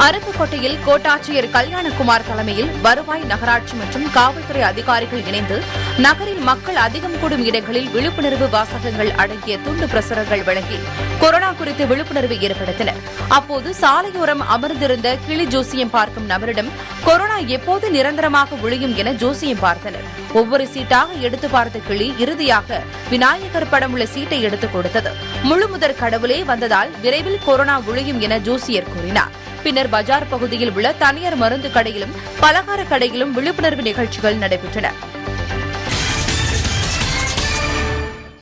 அருப்புக்கோட்டையில் கோட்டாட்சியர் கல்யாணகுமார் தலைமையில் வருவாய் நகராட்சி மற்றும் காவல்துறை அதிகாரிகள் இணைந்து நகரில் மக்கள் அதிகம் கூடும் இடங்களில் விழிப்புணர்வு வாசகங்கள் அடங்கிய துண்டு பிரசுரங்கள் வழங்கி கொரோனா குறித்து விழிப்புணர்வு ஏற்படுத்தினர் அப்போது சாலையோரம் அமர்ந்திருந்த கிளி ஜோசியம் பார்க்கும் நபரிடம் கொரோனா எப்போது நிரந்தரமாக ஒழியும் என ஜோசியம் பார்த்தனர் ஒவ்வொரு சீட்டாக எடுத்து பார்த்த கிளி இறுதியாக விநாயகர் படம் உள்ள சீட்டை எடுத்துக் கொடுத்தது முழுமுதற் கடவுளே வந்ததால் விரைவில் கொரோனா ஒழியும் என ஜோசியர் கூறினார் பின்னர் பஜார் பகுதியில் உள்ள தனியார் மருந்து கடையிலும் பலகார கடையிலும் விழிப்புணர்வு நிகழ்ச்சிகள் நடைபெற்றன